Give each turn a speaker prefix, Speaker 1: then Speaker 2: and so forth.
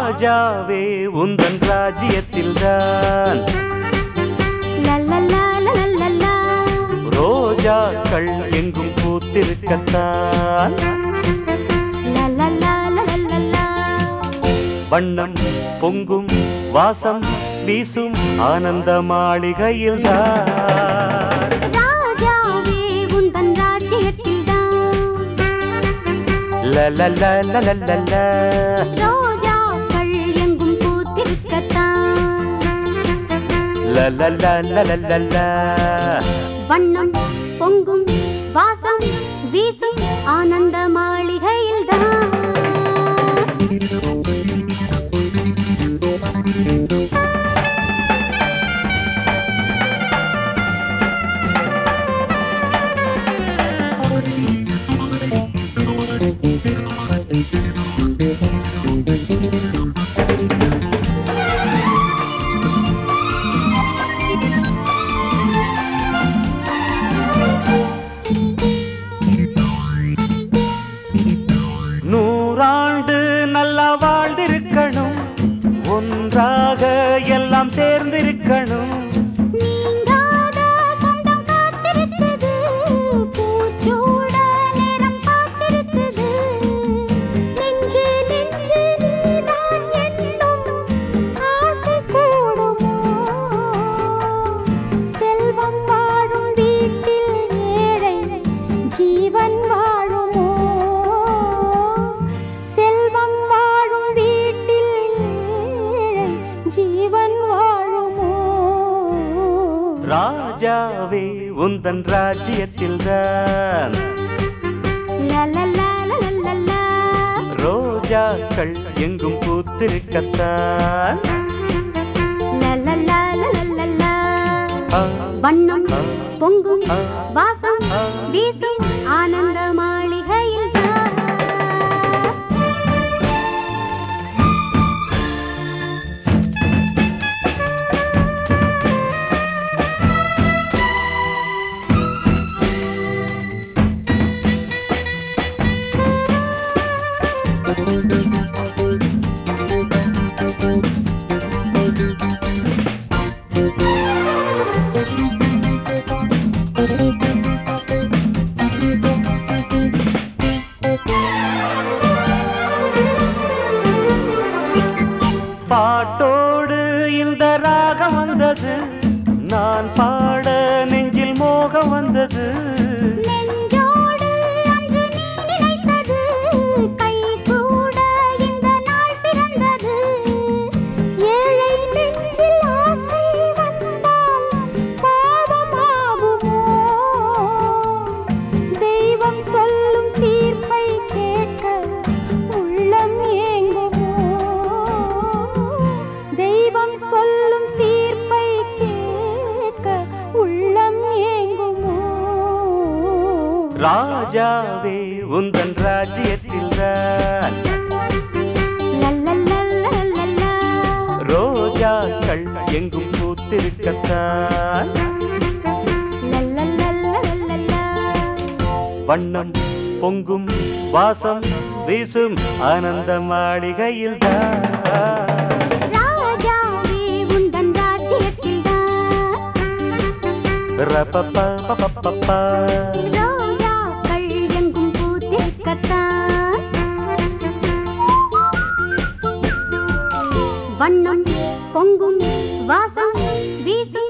Speaker 1: ராஜாவே உந்தன் ராஜ்யத்தில்தான்
Speaker 2: லல்லல்லா
Speaker 1: ரோஜாக்கள் எங்கும் பூத்திருக்கத்தான்
Speaker 2: லல்லல்லா
Speaker 1: வண்ணம் பொங்கும் வாசம் வீசும் ஆனந்த மாளிகையில்தான்
Speaker 2: ராஜாவே உந்தன் ராஜ்யத்தில்தான்
Speaker 1: லலலலலலல.
Speaker 2: ரோஜாக்கள் எங்கும் பூத்திருக்கத்தான்
Speaker 1: லலலலலலல.
Speaker 2: வண்ணம் பொங்கும் வாசம் வீசும் ஆனந்த மாளிகையில்தான்
Speaker 1: நூறாண்டு நல்லா வாழ்ந்திருக்கணும் ஒன்றாக எல்லாம் சேர்ந்திருக்கணும்
Speaker 2: நீங்காத சொந்தம் காத்திருக்குது பூச்சூட நேரம் காத்திருக்குது நெஞ்சு நெஞ்சு நீதான் என்னும் ஆசை கூடுமோ செல்வம் வாழும் வீட்டில் ஏழை ஜீவன் வாழுமோ செல்வம் வாழும் வீட்டில் ஏழை ஜீவன் வாழுமோ
Speaker 1: ராஜாவே உந்தன் ராஜ்யத்தில்தான்
Speaker 2: லலலலலலலா.
Speaker 1: ரோஜாக்கள் எங்கும் பூத்திருக்கத்தான்
Speaker 2: லலலலலலலா.
Speaker 1: ஆ,
Speaker 2: வண்ணம்
Speaker 1: ஆ,
Speaker 2: பொங்கும்
Speaker 1: ஆ,
Speaker 2: வாசம்
Speaker 1: ஆ.
Speaker 2: வீசும் ஆனந்த மாளிகையில்
Speaker 1: பாட்டோடு இந்த ராகம் வந்தது நான் பாட நெஞ்சில் மோகம் வந்தது
Speaker 2: நெஞ்சோடு அன்று நீ நினைத்தது கை கூட இந்த நாள் பிறந்தது ஏழை நெஞ்சில் ஆசை வந்தால் பாவமாகுமோ தெய்வம் சொல்லும் தீர்ப்பை கேட்க உள்ளம் ஏங்குமோ தெய்வம் சொல்லும் தீர்ப்பை கேட்க உள்ளம் ஏங்குமோ
Speaker 1: ராஜாவே உந்தன் ராஜ்யத்தில்தான்
Speaker 2: லல்லல்லல்லல்லல்லா.
Speaker 1: ரோஜாக்கள் எங்கும் பூத்திருக்கத்தான்
Speaker 2: லல்லல்லல்லல்லல்லா.
Speaker 1: வண்ணம் பொங்கும் வாசம் வீசும் ஆனந்த மாளிகையில்தான்
Speaker 2: ராஜாவே உந்தன் ராஜ்யத்தில்தான்
Speaker 1: ரபபபபபபா.
Speaker 2: ரோஜாக்கள் எங்கும் பூத்திருக்கத்தான் வண்ணம் பொங்கும் வாசம் வீசும்